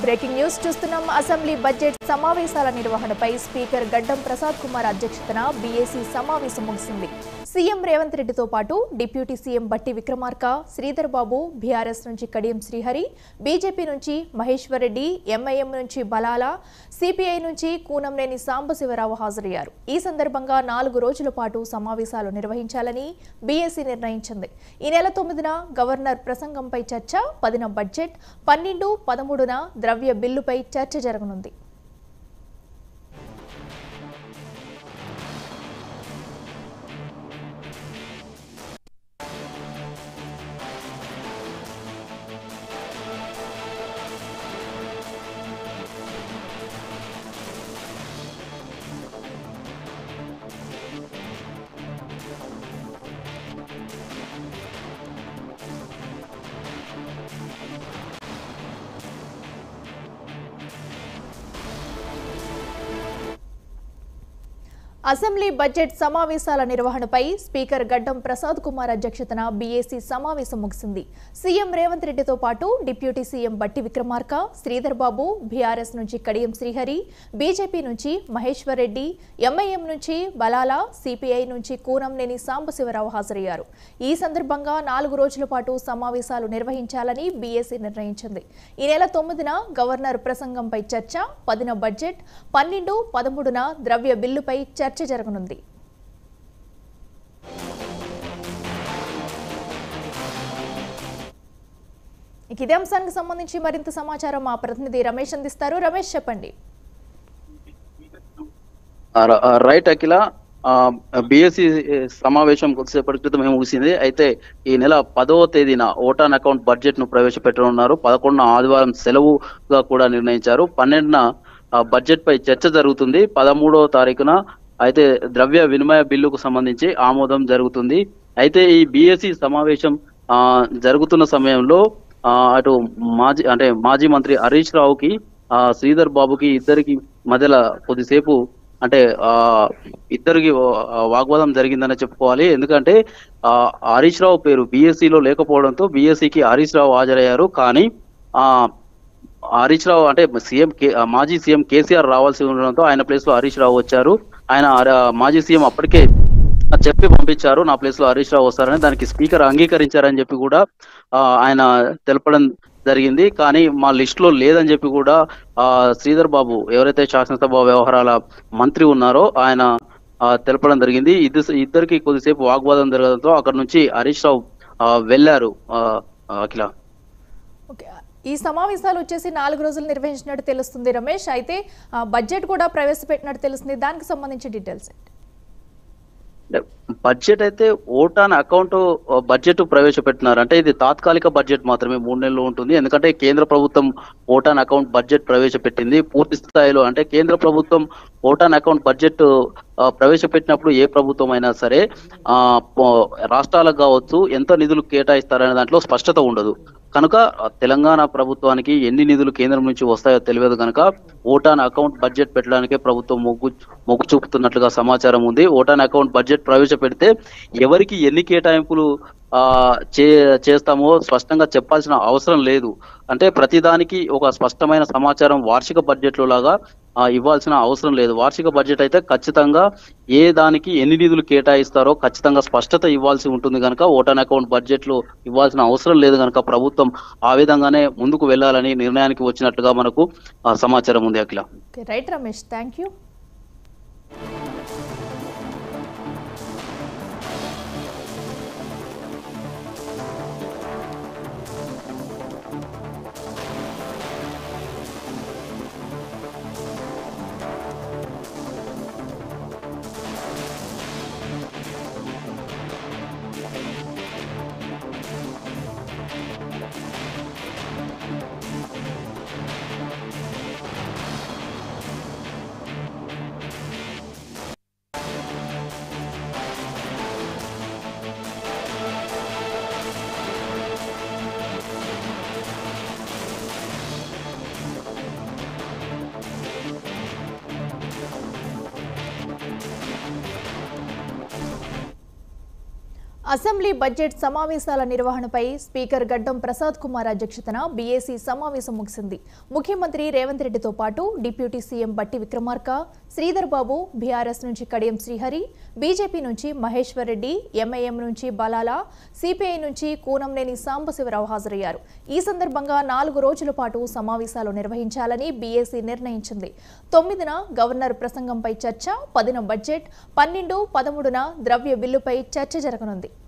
breaking news చూస్తున్నాం assembly budget సమావేశాల నిర్వహణపై స్పీకర్ గడ్డం ప్రసాద్ కుమార్ అధ్యక్షతన బీఏసీ సమావేశం ముగిసింది సీఎం రేవంత్ రెడ్డితో పాటు డిప్యూటీ సీఎం బట్టి విక్రమార్క శ్రీధర్ బాబు బీఆర్ఎస్ నుంచి కడియం శ్రీహరి బీజేపీ నుంచి మహేశ్వర్ రెడ్డి ఎంఐఎం నుంచి బలాల సిపిఐ నుంచి కూనంనేని సాంబశివరావు హాజరయ్యారు ఈ సందర్భంగా నాలుగు రోజుల పాటు సమావేశాలు నిర్వహించాలని బీఏసీ నిర్ణయించింది ఈ నెల తొమ్మిదిన గవర్నర్ ప్రసంగంపై చర్చ పదిన బడ్జెట్ పన్నెండు పదమూడున ద్రవ్య బిల్లుపై చర్చ జరగనుంది అసెంబ్లీ బడ్జెట్ సమావేశాల నిర్వహణపై స్పీకర్ గడ్డం ప్రసాద్ కుమార్ అధ్యక్షతన బీఏసీ సమావేశం ముగిసింది సీఎం రేవంత్ రెడ్డితో పాటు డిప్యూటీ సీఎం బట్టి విక్రమార్క శ్రీధర్ బాబు బీఆర్ఎస్ నుంచి కడియం శ్రీహరి బీజేపీ నుంచి మహేశ్వర్ రెడ్డి ఎంఐఎం నుంచి బలాల సిపిఐ నుంచి కూనంనేని సాంబశివరావు హాజరయ్యారు ఈ సందర్భంగా నాలుగు రోజుల పాటు సమావేశాలు నిర్వహించాలని బీఏసీ నిర్ణయించింది ఈ నెల తొమ్మిదిన గవర్నర్ ప్రసంగంపై చర్చ పదిన బడ్జెట్ పన్నెండు పదమూడున ద్రవ్య బిల్లుపై చర్చ జరగనుంది ఇక ఇదే అంశానికి సంబంధించి మరింత సమాచారం మా ప్రతినిధి రమేష్ అందిస్తారు రమేష్ చెప్పండి ఆ, ర- ఆ, రైట్ అఖిల బిఎస్సి సమావేశం కొద్దిసేపటి క్రితం ముగిసింది అయితే ఈ నెల పదవ తేదీన ఓటాన్ అకౌంట్ బడ్జెట్ ను ప్రవేశపెట్టనున్నారు పదకొండున ఆదివారం సెలవుగా కూడా నిర్ణయించారు పన్నెండున ఆ, బడ్జెట్ పై చర్చ జరుగుతుంది పదమూడవ తారీఖున అయితే ద్రవ్య వినిమయ బిల్లుకు సంబంధించి ఆమోదం జరుగుతుంది అయితే ఈ బిఎస్సి సమావేశం ఆ, జరుగుతున్న సమయంలో ఆ, అటు మాజీ అంటే మాజీ మంత్రి హరీష్ రావుకి ఆ, శ్రీధర్ బాబుకి ఇద్దరికి మధ్యలో కొద్దిసేపు అంటే ఆ ఇద్దరికి ఆ, వాగ్వాదం జరిగిందనే చెప్పుకోవాలి ఎందుకంటే ఆ హరీష్ రావు పేరు BSc లో లేకపోవడంతో BSc కి హరీష్ రావు హాజరయ్యారు కానీ ఆ హరీష్ రావు అంటే సీఎం కే ఆ, మాజీ సీఎం కేసీఆర్ రావాల్సి ఉండడంతో ఆయన ప్లేస్ లో హరీష్ రావు వచ్చారు ఆయన ఆ, మాజీ సీఎం అప్పటికే చెప్పి పంపించారు నా ప్లేస్ లో హరీష్ రావు వస్తారని దానికి స్పీకర్ అంగీకరించారని చెప్పి కూడా ఆ, ఆయన తెలపడం జరిగింది కానీ మా లిస్ట్ లో లేదని చెప్పి కూడా ఆ శ్రీధర్ బాబు ఎవరైతే శాసనసభ వ్యవహారాల మంత్రి ఉన్నారో ఆయన ఆ, తెలపడం జరిగింది ఇది ఇద్దరికి కొద్దిసేపు వాగ్వాదం జరగడంతో అక్కడ నుంచి హరీష్ రావు ఆ, వెళ్ళారు ఆ, అఖిల ఓకే ఈ సమావేశాలు వచ్చేసి నాలుగు రోజులు నిర్వహించినట్టు తెలుస్తుంది రమేష్ అయితే ఆ, బడ్జెట్ కూడా ప్రవేశపెట్టినట్టు తెలుస్తుంది దానికి సంబంధించి డీటెయిల్స్ ఏంటి బడ్జెట్ అయితే ఓటాన్ అకౌంట్ బడ్జెట్ ప్రవేశపెట్టినారు అంటే ఇది తాత్కాలిక బడ్జెట్ మాత్రమే మూడు నెలలు ఉంటుంది ఎందుకంటే కేంద్ర ప్రభుత్వం ఓటాన్ అకౌంట్ బడ్జెట్ ప్రవేశపెట్టింది పూర్తి స్థాయిలో అంటే కేంద్ర ప్రభుత్వం ఓటాన్ అకౌంట్ బడ్జెట్ ఆ, ప్రవేశపెట్టినప్పుడు ఏ ప్రభుత్వం అయినా సరే ఆ పో- రాష్ట్రాలకు కావచ్చు ఎంత నిధులు కేటాయిస్తారనే దాంట్లో స్పష్టత ఉండదు కనుక ఆ, తెలంగాణ ప్రభుత్వానికి ఎన్ని నిధులు కేంద్రం నుంచి వస్తాయో తెలియదు కనుక ఓటాన్ అకౌంట్ బడ్జెట్ పెట్టడానికే ప్రభుత్వం మొగ్గు మొగ్గు చూపుతున్నట్లుగా సమాచారం ఉంది ఓటాన్ అకౌంట్ బడ్జెట్ ప్రవేశపెడితే ఎవరికి ఎన్ని కేటాయింపులు ఆ చే చేస్తామో స్పష్టంగా చెప్పాల్సిన అవసరం లేదు అంటే ప్రతిదానికి ఒక స్పష్టమైన సమాచారం వార్షిక బడ్జెట్లో లాగా ఆ, ఇవ్వాల్సిన అవసరం లేదు వార్షిక బడ్జెట్ అయితే ఖచ్చితంగా ఏ దానికి ఎన్ని నిధులు కేటాయిస్తారో ఖచ్చితంగా స్పష్టత ఇవ్వాల్సి ఉంటుంది కనుక ఓటాన్ అకౌంట్ బడ్జెట్ లో ఇవ్వాల్సిన అవసరం లేదు కనుక ప్రభుత్వం ఆ విధంగానే ముందుకు వెళ్ళాలని నిర్ణయానికి వచ్చినట్లుగా మనకు ఆ, సమాచారం ఉంది Akhila okay right Ramesh thank you assembly budget సమావేశాల నిర్వహణపై స్పీకర్ గడ్డం ప్రసాద్ కుమార్ అధ్యక్షతన బీఏసీ సమావేశం ముగిసింది ముఖ్యమంత్రి రేవంత్ రెడ్డితో పాటు డిప్యూటీ సీఎం బట్టి విక్రమార్క శ్రీధర్ బాబు బీఆర్ఎస్ నుంచి కడియం శ్రీహరి బీజేపీ నుంచి మహేశ్వర్ రెడ్డి ఎంఐఎం నుంచి బలాలా సిపిఐ నుంచి కూనంనేని సాంబశివరావు హాజరయ్యారు ఈ సందర్భంగా నాలుగు రోజుల పాటు సమావేశాలు నిర్వహించాలని బీఏసీ నిర్ణయించింది తొమ్మిదిన గవర్నర్ ప్రసంగంపై చర్చ పదిన బడ్జెట్ పన్నెండు పదమూడున ద్రవ్య బిల్లుపై చర్చ జరగనుంది